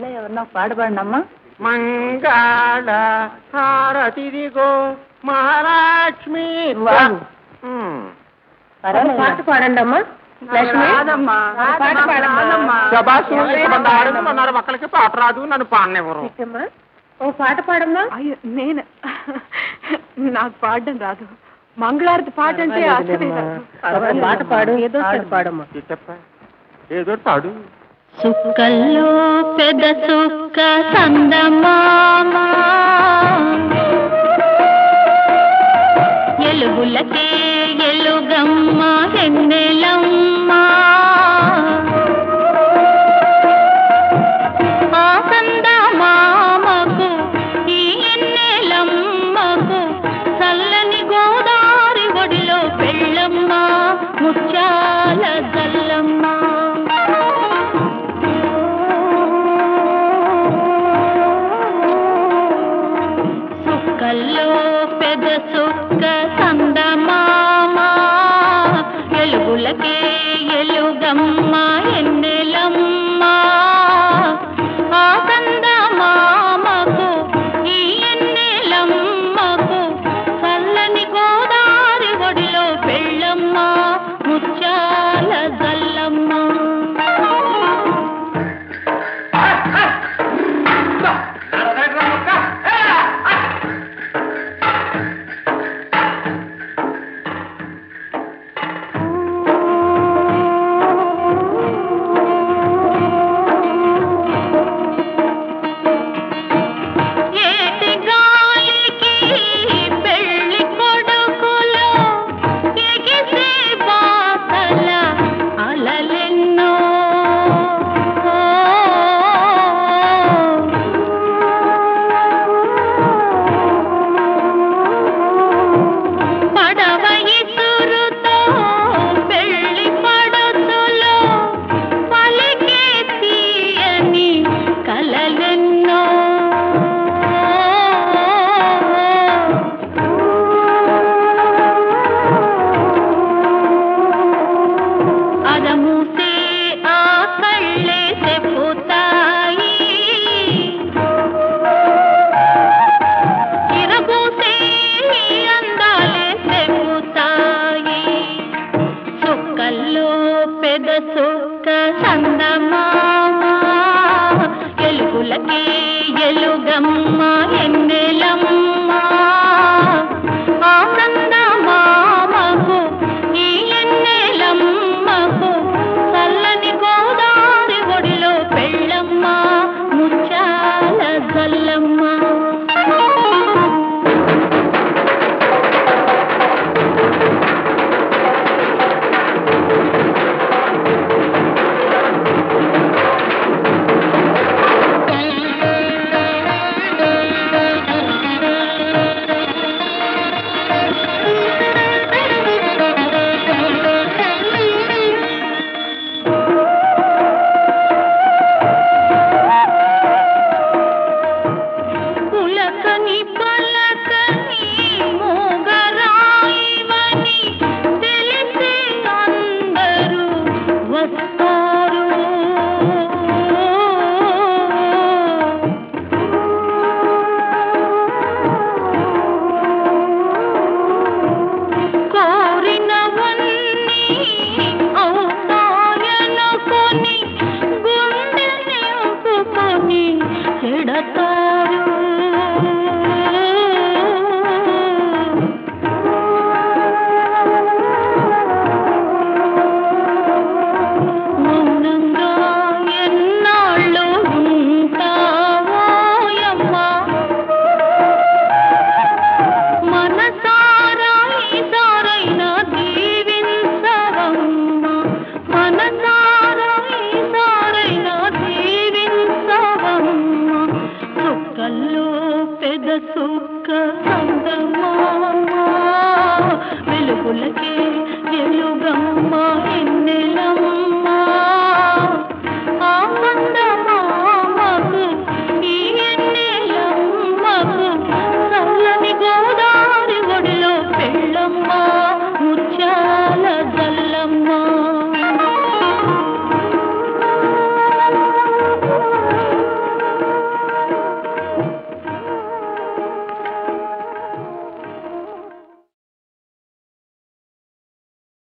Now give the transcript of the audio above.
ఇలా ఎవరన్నా పాట పాడినమ్మా మంగళ హారతిదిగో మహాలక్ష్మి వావ్. ఉమ్. పాట పాడండి అమ్మా లక్ష్మి రాదమ్మా. పాట పాడమ్మా శబాసు ఇంతమంది ఆడవాళ్ళు ఉన్నారు ఒక్కరికి పాట రాదు నన్ను పాడనివ్వరు చిట్టమ్మా, ఓ పాట పాడమ్మా అయ్యో నేను నాకు పాడడం రాదు మంగళారతి పాట అంటే అసలే రాదు ఒక పాట పాడు ఏదో ఒకటి పాడమ్మా చిట్టప్ప ఏదో తాడు సుక్కల్లో పెద్ద సుక్క సందమామ ఎలుగులకే ఎలుగమ్మ ఎన్నెలమ్మ ఆ సందమామకు ఈ ఎన్నెలమ్మకు చల్లని గోదారి ఒడిలో పెళ్ళమ్మ ముత్యాల జల్లమ్మ సుక్కల్లో పెద్ద సుక్క సందమామ ఎలుగులకే ఎలుగమ్మ ఎన్నెలమ్మ ఆ సందమామకు ఈ ఎన్నెలమ్మకు చల్లని గోదారి ఒడిలో పెళ్ళమ్మ ముత్యాల జల్లమ్మ ఏటి గాలికి పెళ్లి కొడుకులు ఎగిసే బాసల అలలెన్నో పడవ ఇసురుతో పెళ్లి పడుతులో పలికే తీయని కలలెన్నో అదమూసే ఆ కళ్ళే చెప్పుతాయి ఇరబూసే ఈ అందాలే చెప్పుతాయి సుక్కల్లో పెద సుక్క సందమామ ఎలుగులకే ఎలుగమ్మ ఎన్నెలమ్మ ఆ సందమామకు ఈ ఎన్నెలమ్మకు చల్లని గోదారి ఒడిలో పెళ్ళమ్మ ముచ్చాల జల్లమ్మ పులకని పలకని మోగరాయివని తెలిసే అందరూ వస్తారు కోరినవన్నీ అవుతాయనుకొని గుండె నింపుకొని ఎడతారు మౌనంగా ఎన్నాళ్ళు ఉంటావోయమ్మా మనసారా ఈసారైనా దీవించవమ్మా మనసారా ఈసారైనా దీవించవమ్మా సుక్కల్లో పెద సుక్క సందమామ వెలుగులకే